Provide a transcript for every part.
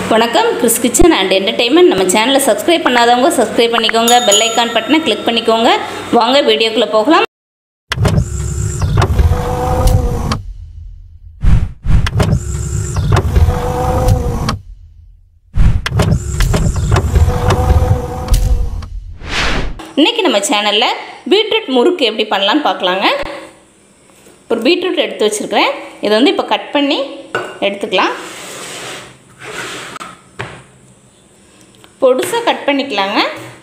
வணக்கம் Chris kitchen and entertainment நம்ம சேனலை சப்ஸ்கிரைப் பண்ணாதவங்க சப்ஸ்கிரைப் பண்ணிக்கோங்க பெல் ஐக்கான் பட்டனை கிளிக் பண்ணிக்கோங்க வாங்க வீடியோக்குள்ளே போகலாம் இன்றைக்கி நம்ம சேனலில் பீட்ரூட் முறுக்கு எப்படி பண்ணலான்னு பார்க்கலாங்க ஒரு பீட்ரூட் எடுத்து வச்சுருக்கிறேன் இதை வந்து இப்போ கட் பண்ணி எடுத்துக்கலாம் பொடுசாக கட் பண்ணிக்கலாங்க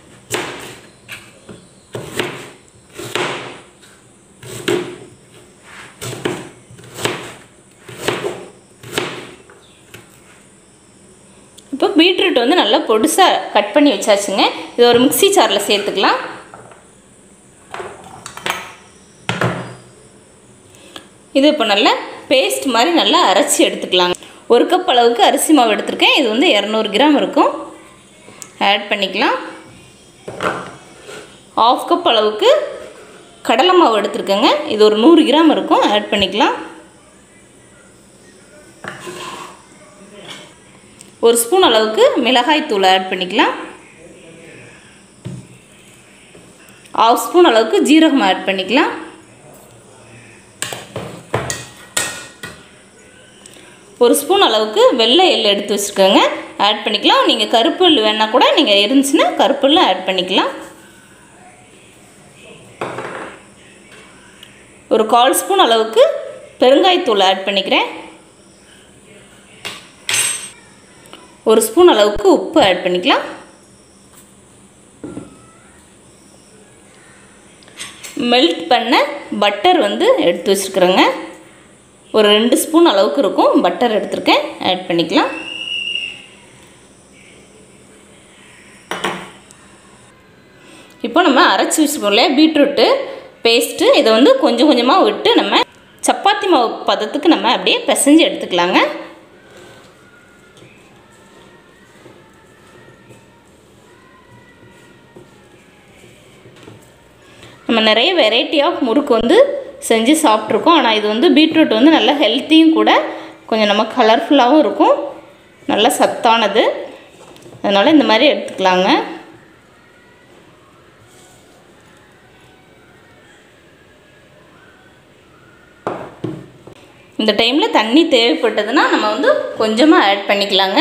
இப்போ பீட்ரூட் வந்து நல்லா பொடுசாக கட் பண்ணி வச்சாச்சுங்க இது ஒரு மிக்ஸி சாரில் சேர்த்துக்கலாம் இது இப்போ நல்லா பேஸ்ட் மாதிரி நல்லா அரைச்சி எடுத்துக்கலாங்க ஒரு கப் அளவுக்கு அரிசி மாவு எடுத்திருக்கேன் இது வந்து இரநூறு கிராம் இருக்கும் ஆட் பண்ணிக்கலாம் ஆஃப் கப் அளவுக்கு கடலை மாவு எடுத்துருக்கேங்க இது ஒரு நூறு கிராம் இருக்கும் ஆட் பண்ணிக்கலாம் ஒரு ஸ்பூன் அளவுக்கு மிளகாய் தூள் ஆட் பண்ணிக்கலாம் ஆஃப் ஸ்பூன் அளவுக்கு ஜீரகம் ஆட் பண்ணிக்கலாம் ஒரு ஸ்பூன் அளவுக்கு வெள்ளை எள் எடுத்து வச்சுருக்கோங்க ஆட் பண்ணிக்கலாம் நீங்கள் கருப்பு எள் வேணால் கூட நீங்கள் இருந்துச்சுன்னா கருப்பு எள் ஆட் பண்ணிக்கலாம் ஒரு கால் ஸ்பூன் அளவுக்கு பெருங்காயத்தூள் ஆட் பண்ணிக்கிறேன் ஒரு ஸ்பூன் அளவுக்கு உப்பு ஆட் பண்ணிக்கலாம் மெல்ட் பண்ண பட்டர் வந்து எடுத்து வச்சுருக்குறேங்க ஒரு ரெண்டு ஸ்பூன் அளவுக்கு இருக்கும் பட்டர் எடுத்திருக்கேன் ஆட் பண்ணிக்கலாம் இப்போ நம்ம அரைச்சி வச்சுருக்கோம் இல்லையா பீட்ரூட்டு பேஸ்ட்டு இதை வந்து கொஞ்சம் கொஞ்சமாக விட்டு நம்ம சப்பாத்தி மாவு பதத்துக்கு நம்ம அப்படியே பிசைஞ்சு எடுத்துக்கலாங்க நம்ம நிறைய வெரைட்டி ஆஃப் முறுக்கு வந்து செஞ்சு சாப்பிட்ருக்கோம் ஆனால் இது வந்து பீட்ரூட் வந்து நல்ல ஹெல்த்தியும் கூட கொஞ்சம் நம்ம கலர்ஃபுல்லாகவும் இருக்கும் நல்ல சத்தானது அதனால் இந்த மாதிரி எடுத்துக்கலாங்க இந்த டைமில் தண்ணி தேவைப்பட்டதுன்னா நம்ம வந்து கொஞ்சமாக ஆட் பண்ணிக்கலாங்க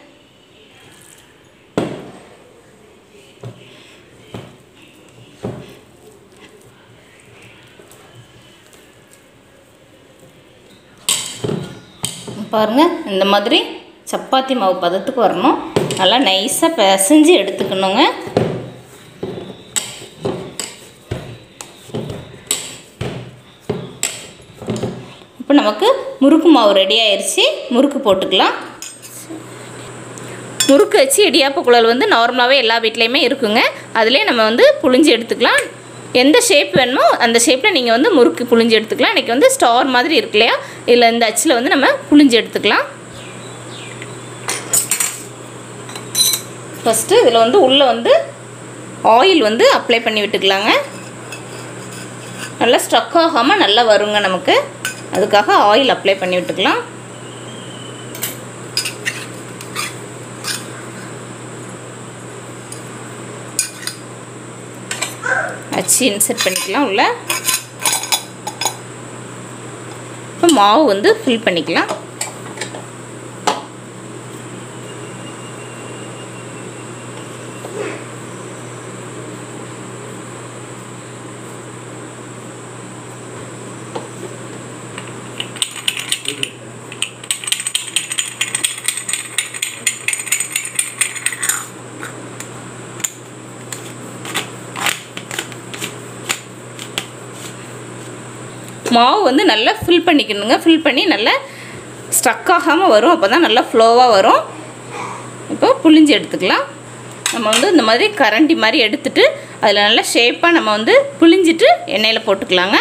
பாருங்கள் இந்த மாதிரி சப்பாத்தி மாவு பதத்துக்கு வரணும் நல்லா நைஸாக பிசைஞ்சு எடுத்துக்கணுங்க இப்போ நமக்கு முறுக்கு மாவு ரெடி ஆயிடுச்சு முறுக்கு போட்டுக்கலாம் முறுக்கு வச்சு இடியாப்ப குழல் வந்து நார்மலாகவே எல்லா வீட்லேயுமே இருக்குங்க அதிலே நம்ம வந்து புழிஞ்சு எடுத்துக்கலாம் எந்த ஷேப் வேணுமோ அந்த ஷேப்பில் நீங்கள் வந்து முறுக்கு புழிஞ்சு எடுத்துக்கலாம் இன்றைக்கி வந்து ஸ்டார் மாதிரி இருக்கு இல்லையா இதில் இந்த அச்சில் வந்து நம்ம புழிஞ்சு எடுத்துக்கலாம் ஃபஸ்ட்டு இதில் வந்து உள்ளே வந்து ஆயில் வந்து அப்ளை பண்ணி விட்டுக்கலாங்க நல்லா ஸ்ட்ரக் ஆகாமல் நல்லா வருங்க நமக்கு அதுக்காக ஆயில் அப்ளை பண்ணி விட்டுக்கலாம் அச்சு இன்சர்ட் பண்ணிக்கலாம் உள்ள இப்போ மாவு வந்து ஃபில் பண்ணிக்கலாம் மாவு வந்து நல்லா ஃபில் பண்ணிக்கணுங்க ஃபில் பண்ணி நல்லா ஸ்டக் ஆகாமல் வரும் அப்போ தான் நல்லா ஃப்ளோவாக வரும் இப்போ புளிஞ்சு எடுத்துக்கலாம் நம்ம வந்து இந்த மாதிரி கரண்டி மாதிரி எடுத்துட்டு அதில் நல்லா ஷேப்பாக நம்ம வந்து புளிஞ்சிட்டு எண்ணெயில் போட்டுக்கலாங்க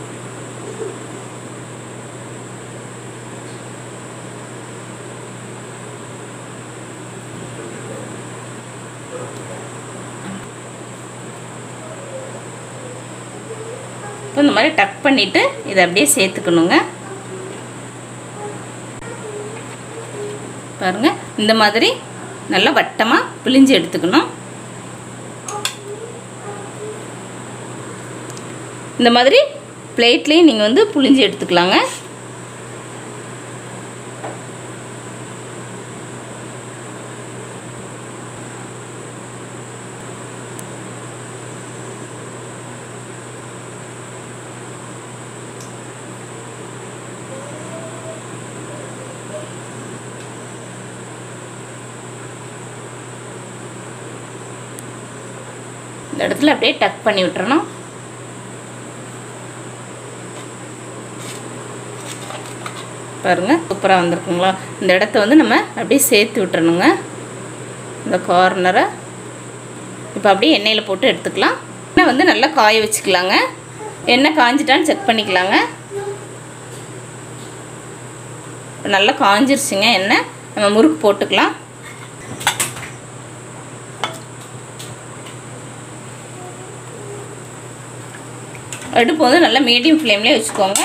இப்போ இந்த மாதிரி டக் பண்ணிவிட்டு இதை அப்படியே சேர்த்துக்கணுங்க பாருங்கள் இந்த மாதிரி நல்லா வட்டமாக பிழிஞ்சு எடுத்துக்கணும் இந்த மாதிரி பிளேட்லேயும் நீங்கள் வந்து புழிஞ்சு எடுத்துக்கலாங்க இந்த இடத்துல அப்படியே டக் பண்ணி விட்டுறணும் பாருங்கள் சூப்பராக வந்திருக்குங்களா இந்த இடத்த வந்து நம்ம அப்படியே சேர்த்து விட்டுறணுங்க இந்த கார்னரை இப்போ அப்படியே எண்ணெயில் போட்டு எடுத்துக்கலாம் எண்ணெய் வந்து நல்லா காய வச்சுக்கலாங்க எண்ணெய் காஞ்சிட்டான்னு செக் பண்ணிக்கலாங்க நல்லா காஞ்சிருச்சுங்க எண்ணெய் நம்ம முறுக்கு போட்டுக்கலாம் அடுப்பு வந்து நல்லா மீடியம் ஃப்ளேம்லேயே வச்சுக்கோங்க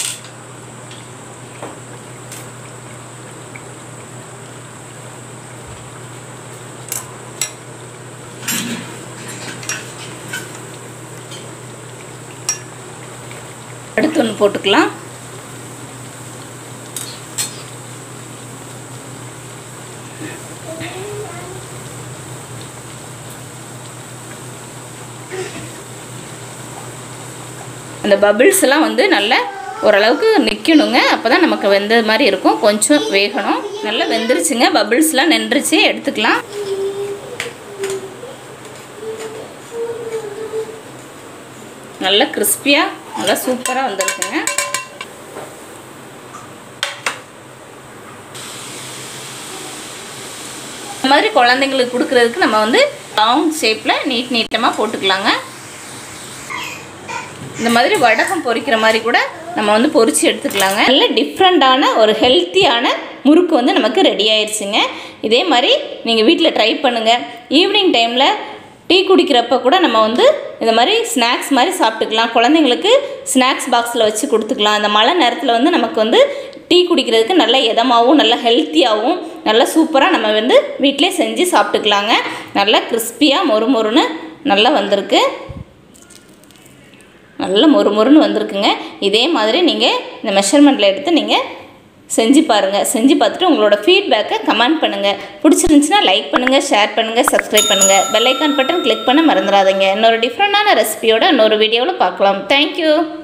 அடுத்து ஒன்று போட்டுக்கலாம் அந்த பபிள்ஸ் எல்லாம் வந்து நல்லா ஓரளவுக்கு நிற்கணுங்க அப்போ தான் நமக்கு வெந்த மாதிரி இருக்கும் கொஞ்சம் வேகணும் நல்லா வெந்துருச்சுங்க பபிள்ஸ்லாம் நின்றுச்சு எடுத்துக்கலாம் நல்லா கிறிஸ்பியாக நல்லா சூப்பராக வந்திருக்குங்க இந்த மாதிரி குழந்தைங்களுக்கு கொடுக்குறதுக்கு நம்ம வந்து லாங் ஷேப்பில் நீட் நீட்டமாக போட்டுக்கலாங்க இந்த மாதிரி வடகம் பொரிக்கிற மாதிரி கூட நம்ம வந்து பொரிச்சு எடுத்துக்கலாங்க நல்ல டிஃப்ரெண்ட்டான ஒரு ஹெல்த்தியான முறுக்கு வந்து நமக்கு ரெடி ஆயிடுச்சுங்க இதே மாதிரி நீங்கள் வீட்டில் ட்ரை பண்ணுங்கள் ஈவினிங் டைமில் டீ குடிக்கிறப்ப கூட நம்ம வந்து இந்த மாதிரி ஸ்நாக்ஸ் மாதிரி சாப்பிட்டுக்கலாம் குழந்தைங்களுக்கு ஸ்நாக்ஸ் பாக்ஸில் வச்சு கொடுத்துக்கலாம் இந்த மழை நேரத்தில் வந்து நமக்கு வந்து டீ குடிக்கிறதுக்கு நல்ல இதமாகவும் நல்ல ஹெல்த்தியாகவும் நல்லா சூப்பராக நம்ம வந்து வீட்டிலே செஞ்சு சாப்பிட்டுக்கலாங்க நல்லா கிறிஸ்பியாக மொறு மொறுன்னு நல்லா வந்திருக்கு நல்ல மொறு மொறுன்னு வந்திருக்குங்க இதே மாதிரி நீங்கள் இந்த மெஷர்மெண்ட்டில் எடுத்து நீங்கள் செஞ்சு பாருங்கள் செஞ்சு பார்த்துட்டு உங்களோட ஃபீட்பேக்கை கமெண்ட் பண்ணுங்கள் பிடிச்சிருந்துச்சுன்னா லைக் பண்ணுங்கள் ஷேர் பண்ணுங்கள் சப்ஸ்கிரைப் பண்ணுங்கள் பெல் ஐக்கான் பட்டன் கிளிக் பண்ண மறந்துடாதீங்க இன்னொரு டிஃப்ரெண்டான ரெசிபியோட இன்னொரு வீடியோவில் பார்க்கலாம் தேங்க்யூ